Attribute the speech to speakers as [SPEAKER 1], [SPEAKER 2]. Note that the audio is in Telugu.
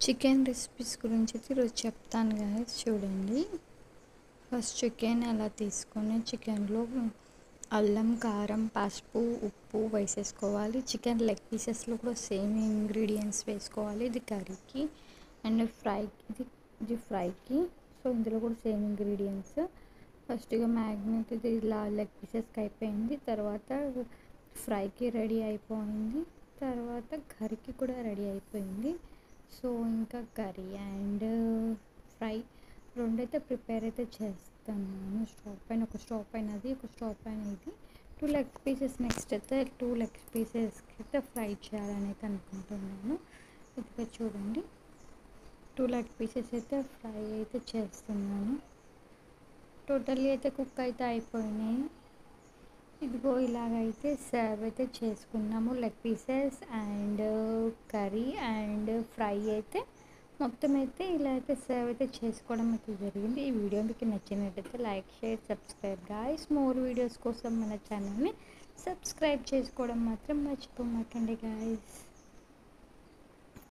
[SPEAKER 1] చికెన్ రెసిపీస్ గురించి అయితే ఈరోజు చెప్తాను గాయస్ చూడండి ఫస్ట్ చికెన్ అలా తీసుకొని చికెన్లో అల్లం కారం పసుపు ఉప్పు వేసేసుకోవాలి చికెన్ లెగ్ పీసెస్లో కూడా సేమ్ ఇంగ్రీడియంట్స్ వేసుకోవాలి ఇది కర్రీకి అండ్ ఫ్రైకి ఇది ఇది ఫ్రైకి సో ఇందులో కూడా సేమ్ ఇంగ్రీడియంట్స్ ఫస్ట్గా మ్యాగ్నెట్ ఇది ఇలా లెగ్ పీసెస్కి అయిపోయింది తర్వాత ఫ్రైకి రెడీ అయిపోయింది తర్వాత కర్రీకి కూడా రెడీ అయిపోయింది సో ఇంకా కర్రీ అండ్ ఫ్రై రెండైతే ప్రిపేర్ అయితే చేస్తున్నాను స్టవ్ పైన ఒక స్టవ్ పైన అది ఒక స్టవ్ పైన ఇది టూ లెగ్ పీసెస్ నెక్స్ట్ అయితే టూ లెగ్ పీసెస్కి అయితే ఫ్రై చేయాలని అయితే అనుకుంటున్నాను ఇదిగా చూడండి టూ లెగ్ పీసెస్ అయితే ఫ్రై అయితే చేస్తున్నాను టోటల్లీ అయితే కుక్ అయితే అయిపోయినాయి ఇదిగో ఇలాగైతే సర్వ్ అయితే చేసుకున్నాము leg pieces and curry and fry అయితే మొత్తం అయితే ఇలా అయితే సర్వ్ అయితే చేసుకోవడం అయితే జరిగింది ఈ వీడియో మీకు నచ్చినట్టయితే like share subscribe guys more videos కోసం మన ఛానల్ని సబ్స్క్రైబ్ చేసుకోవడం మాత్రం మర్చిపోమాకండి గాయస్